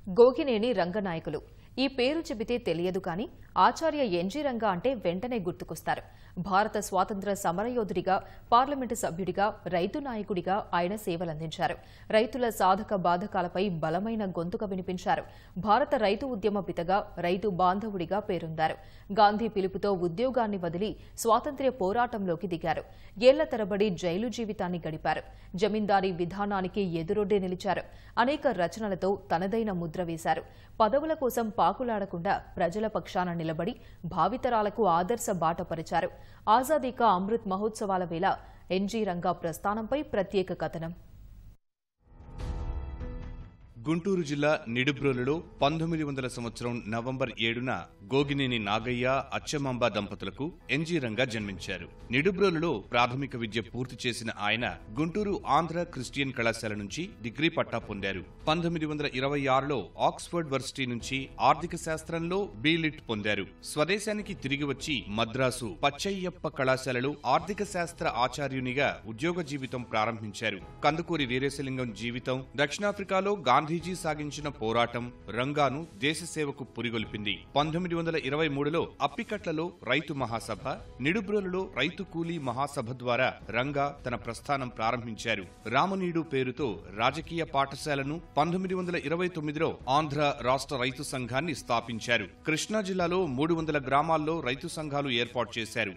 గోగినేని రంగనాయకులు ఈ పేరు చెబితే తెలియదు కానీ ఆచార్య ఎన్జీ రంగా అంటే వెంటనే గుర్తుకొస్తారు భారత స్వాతంత్ర సమరయోధుడిగా పార్లమెంటు సభ్యుడిగా రైతు నాయకుడిగా ఆయన సేవలందించారు రైతుల సాధక బాధకాలపై బలమైన గొంతుక వినిపించారు భారత రైతు ఉద్యమ పితగా రైతు బాంధవుడిగా పేరొందారు గాంధీ పిలుపుతో ఉద్యోగాన్ని వదిలి స్వాతంత్ర్య పోరాటంలోకి దిగారు ఏళ్ల తరబడి జైలు జీవితాన్ని గడిపారు జమీందారీ విధానానికి ఎదురొడ్డే నిలిచారు అనేక రచనలతో తనదైన ముద్ర వేశారు పదవుల కోసం పాకులాడకుండా ప్రజల పక్షాన నిలబడి భావితరాలకు ఆదర్శ బాట పరిచారు ఆజాదీ కా అమృత్ మహోత్సవాల వేళ ఎన్జీ రంగా ప్రస్థానంపై ప్రత్యేక కథనం గుంటూరు జిల్లా నిడుబ్రోలులో పంతొమ్మిది వందల సంవత్సరం నవంబర్ ఏడున గోగినేని నాగయ్య అచ్చమాంబ దంపతులకు ఎన్జీ రంగా జన్మించారు నిడుబ్రోలులో ప్రాథమిక విద్య పూర్తి చేసిన ఆయన గుంటూరు ఆంధ్ర క్రిస్టియన్ కళాశాల నుంచి డిగ్రీ పట్టా పొందారు పంతొమ్మిది వందల ఇరవై ఆరులో ఆక్స్ఫర్డ్ వర్సిటీ నుంచి ఆర్థిక శాస్త్రంలో బీలిట్ పొందారు స్వదేశానికి తిరిగి వచ్చి మద్రాసు పచ్చయ్యప్ప కళాశాలలో ఆర్థిక శాస్త్ర ఆచార్యునిగా ఉద్యోగ జీవితం ప్రారంభించారు కందుకూరి వీరేశలింగం జీవితం దక్షిణాఫ్రికాలో గాంధీజీ సాగించిన పోరాటం రంగాను దేశ సేవకు పురిగొల్పింది పంతొమ్మిది వందల ఇరవై మూడులో అప్పికట్లలో రైతు మహాసభ నిడుబ్రోలులో రైతు కూలీ మహాసభ ద్వారా రంగా తన ప్రస్థానం ప్రారంభించారు రామనీడు పేరుతో రాజకీయ పాఠశాలను పంతొమ్మిది వందల ఇరవై తొమ్మిదిలో ఆంధ్ర రాష్ట్ర రైతు సంఘాన్ని స్థాపించారు కృష్ణా జిల్లాలో మూడు వందల గ్రామాల్లో రైతు సంఘాలు ఏర్పాటు చేశారు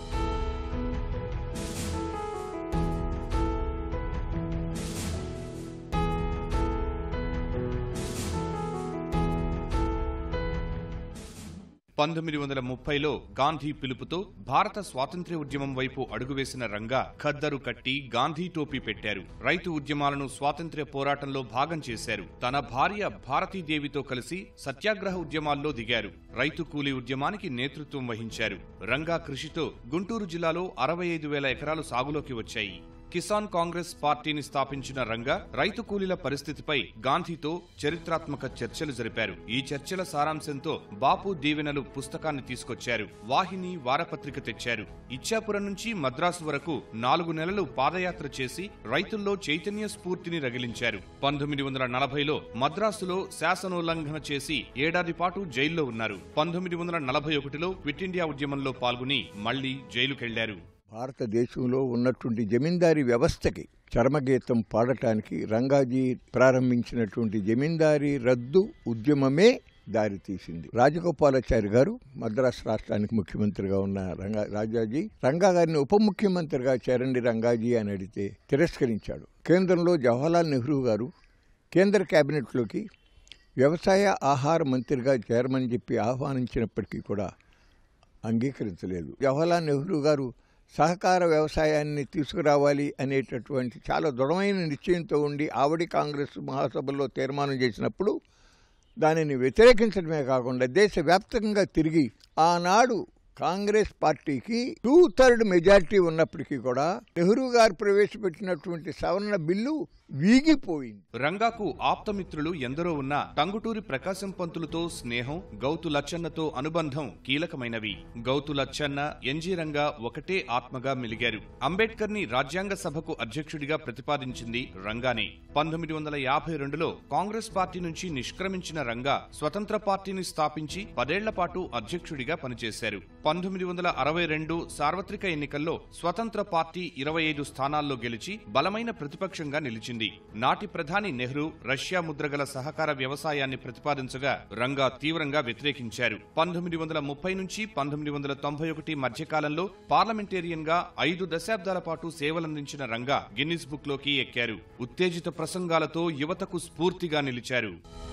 పంతొమ్మిది వందల ముప్పైలో గాంధీ పిలుపుతో భారత స్వాతంత్ర్య ఉద్యమం వైపు అడుగువేసిన రంగా ఖద్దరు కట్టి గాంధీ టోపీ పెట్టారు రైతు ఉద్యమాలను స్వాతంత్ర్య పోరాటంలో భాగం చేశారు తన భార్య భారతీదేవితో కలిసి సత్యాగ్రహ ఉద్యమాల్లో దిగారు రైతు కూలీ ఉద్యమానికి నేతృత్వం వహించారు రంగా కృషితో గుంటూరు జిల్లాలో అరవై ఐదు వేల ఎకరాలు సాగులోకి వచ్చాయి కిసాన్ కాంగ్రెస్ పార్టీని స్థాపించిన రంగా రైతు కూలీల పరిస్థితిపై గాంధీతో చరిత్రాత్మక చర్చలు జరిపారు ఈ చర్చల సారాంశంతో బాపు దీవెనలు పుస్తకాన్ని తీసుకొచ్చారు వాహిని వారపత్రిక తెచ్చారు ఇచ్చాపురం నుంచి మద్రాసు వరకు నాలుగు నెలలు పాదయాత్ర చేసి రైతుల్లో చైతన్య స్ఫూర్తిని రగిలించారు పంతొమ్మిది వందల నలభైలో మద్రాసులో శాసనోల్లంఘన చేసి ఏడాది పాటు జైల్లో ఉన్నారు పంతొమ్మిది వందల నలభై ఒకటిలో క్విట్ ఇండియా ఉద్యమంలో పాల్గొని మళ్లీ జైలుకెళ్లారు భారతదేశంలో ఉన్నటువంటి జమీందారీ వ్యవస్థకి చరమగీతం పాడటానికి రంగాజీ ప్రారంభించినటువంటి జమీందారీ రద్దు ఉద్యమమే దారితీసింది రాజగోపాలాచారి గారు మద్రాసు రాష్ట్రానికి ముఖ్యమంత్రిగా ఉన్న రంగా రాజాజీ రంగా గారిని ఉప ముఖ్యమంత్రిగా చేరండి రంగాజీ అని అడిగితే తిరస్కరించాడు కేంద్రంలో జవహర్లాల్ నెహ్రూ గారు కేంద్ర కేబినెట్లోకి వ్యవసాయ ఆహార మంత్రిగా చేరమని చెప్పి ఆహ్వానించినప్పటికీ కూడా అంగీకరించలేదు జవహర్లాల్ నెహ్రూ గారు సహకార వ్యవసాయాన్ని తీసుకురావాలి అనేటటువంటి చాలా దృఢమైన నిశ్చయంతో ఉండి ఆవిడి కాంగ్రెస్ మహాసభలో తీర్మానం చేసినప్పుడు దానిని వ్యతిరేకించడమే కాకుండా దేశవ్యాప్తంగా తిరిగి ఆనాడు కాంగ్రెస్ పార్టీకి టూ థర్డ్ మెజారిటీ ఉన్నప్పటికీ కూడా నెహ్రూ గారు ప్రవేశపెట్టినటువంటి సవరణ బిల్లు వీగిపోయింది రంగాకు ఆప్తమిత్రులు ఎందరో ఉన్నా టంగుటూరి ప్రకాశం పంతులతో స్నేహం గౌతు లచ్చన్నతో అనుబంధం కీలకమైనవి గౌతు లచ్చన్న ఎన్జీ రంగా ఒకటే ఆత్మగా మెలిగారు అంబేద్కర్ ని రాజ్యాంగ సభకు అధ్యక్షుడిగా ప్రతిపాదించింది రంగానే పంతొమ్మిది వందల యాభై రెండులో కాంగ్రెస్ పార్టీ నుంచి నిష్క్రమించిన రంగా స్వతంత్ర పార్టీని స్థాపించి పదేళ్ల పాటు అధ్యక్షుడిగా పనిచేశారు పంతొమ్మిది వందల అరవై రెండు సార్వత్రిక ఎన్నికల్లో స్వతంత్ర పార్టీ ఇరవై ఐదు స్థానాల్లో గెలిచి బలమైన ప్రతిపక్షంగా నిలిచింది నాటి ప్రధాని నెహ్రూ రష్యా ముద్రగల సహకార వ్యవసాయాన్ని ప్రతిపాదించగా రంగా తీవ్రంగా వ్యతిరేకించారు పంతొమ్మిది వందల ముప్పై నుంచి పంతొమ్మిది వందల తొంభై ఒకటి మధ్యకాలంలో పార్లమెంటేరియన్ గా ఐదు దశాబ్దాల పాటు సేవలందించిన రంగా గిన్నిస్ బుక్ లోకి ఎక్కారు ఉత్తేజిత ప్రసంగాలతో యువతకు స్ఫూర్తిగా నిలిచారు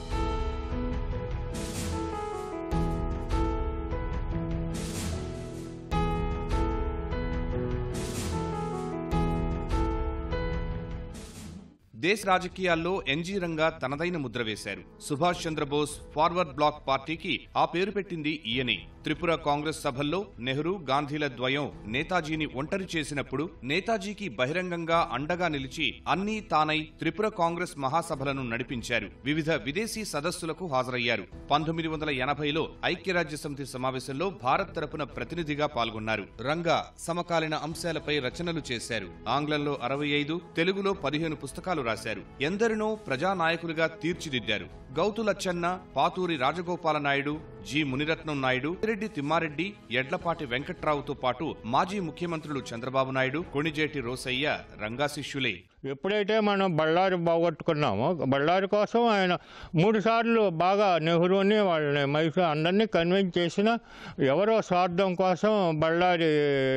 దేశ రాజకీయాల్లో ఎన్జీ రంగా తనదైన ముద్ర వేశారు సుభాష్ చంద్రబోస్ ఫార్వర్డ్ బ్లాక్ పార్టీకి ఆ పేరు పెట్టింది ఈయనే త్రిపుర కాంగ్రెస్ సభల్లో నెహ్రూ గాంధీల ద్వయం నేతాజీని ఒంటరి చేసినప్పుడు నేతాజీకి బహిరంగంగా అండగా నిలిచి అన్నీ తానై త్రిపుర కాంగ్రెస్ మహాసభలను నడిపించారు వివిధ విదేశీ సదస్సులకు హాజరయ్యారు పంతొమ్మిది వందల ఎనభైలో ఐక్యరాజ్య సమితి సమావేశంలో భారత్ తరపున ప్రతినిధిగా పాల్గొన్నారు రంగా సమకాలీన అంశాలపై రచనలు చేశారు ఆంగ్లంలో అరవై ఐదు తెలుగులో పదిహేను పుస్తకాలు రాశారు ఎందరినో ప్రజానాయకులుగా తీర్చిదిద్దారు గౌతు లచ్చన్న పాతూరి రాజగోపాల నాయుడు జి మునిరత్నం నాయుడు రెడ్డి తిమ్మారెడ్డి ఎడ్లపాటి వెంకట్రావుతో పాటు మాజీ ముఖ్యమంత్రులు చంద్రబాబు నాయుడు కొణిజేటి రోసయ్య రంగా శిష్యులే ఎప్పుడైతే మనం బళ్ళారి బాగొట్టుకున్నామో బళ్ళారి కోసం ఆయన మూడు సార్లు బాగా నెహ్రూని వాళ్ళని మైసూర్ అందరినీ కన్విన్స్ చేసిన ఎవరో స్వార్థం కోసం బళ్ళారి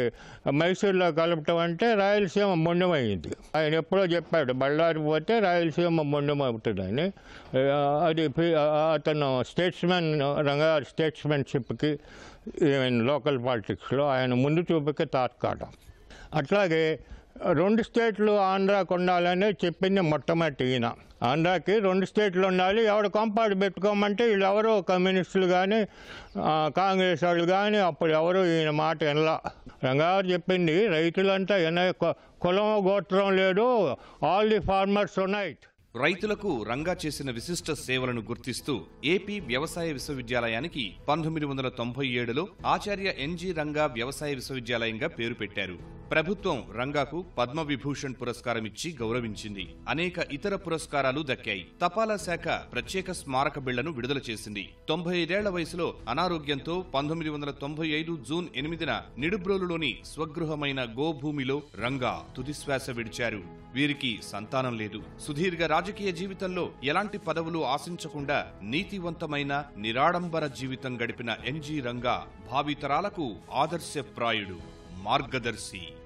మైసూర్లో కలపటం అంటే రాయలసీమ మొండమైంది ఆయన ఎప్పుడో చెప్పాడు బళ్ళారి పోతే రాయలసీమ మొండమవుతుందని ఆ, అది పి- అతను స్టేట్స్మెన్ రంగారి స్టేట్స్మెన్షిప్కి ఈవెన్ లోకల్ పాలిటిక్స్లో ఆయన ముందు చూపుకి తాత్కాటం అట్లాగే రెండు స్టేట్లు ఆంధ్రాకు ఉండాలని చెప్పింది మొట్టమొదటి ఈయన ఆంధ్రాకి రెండు స్టేట్లు ఉండాలి ఎవడు కంపాడు పెట్టుకోమంటే వీళ్ళు ఎవరో కమ్యూనిస్టులు కానీ కాంగ్రెస్ వాళ్ళు కానీ అప్పుడు ఎవరు ఈయన మాట వినలా రంగారు చెప్పింది రైతులంతా ఎన కులం గోత్రం లేదు ఆల్ ది ఫార్మర్స్ యునైట్ రైతులకు రంగా చేసిన విశిష్ట సేవలను గుర్తిస్తూ ఏపీ వ్యవసాయ విశ్వవిద్యాలయానికి పంతొమ్మిది వందల తొంభై ఏడులో ఆచార్య ఎన్జి రంగా వ్యవసాయ విశ్వవిద్యాలయంగా పేరు పెట్టారు ప్రభుత్వం రంగాకు పద్మ విభూషణ్ పురస్కారం ఇచ్చి గౌరవించింది అనేక ఇతర పురస్కారాలు దక్కాయి తపాలా శాఖ ప్రత్యేక స్మారక బిళ్లను విడుదల చేసింది తొంభై ఐదేళ్ల వయసులో అనారోగ్యంతో పంతొమ్మిది వందల తొంభై ఐదు జూన్ ఎనిమిదిన నిడుబ్రోలులోని స్వగృహమైన గోభూమిలో రంగా తుదిశ్వాస విడిచారు వీరికి సంతానం లేదు సుదీర్ఘ రాజకీయ జీవితంలో ఎలాంటి పదవులు ఆశించకుండా నీతివంతమైన నిరాడంబర జీవితం గడిపిన ఎన్జీ రంగా భావితరాలకు ఆదర్శప్రాయుడు మార్గదర్శి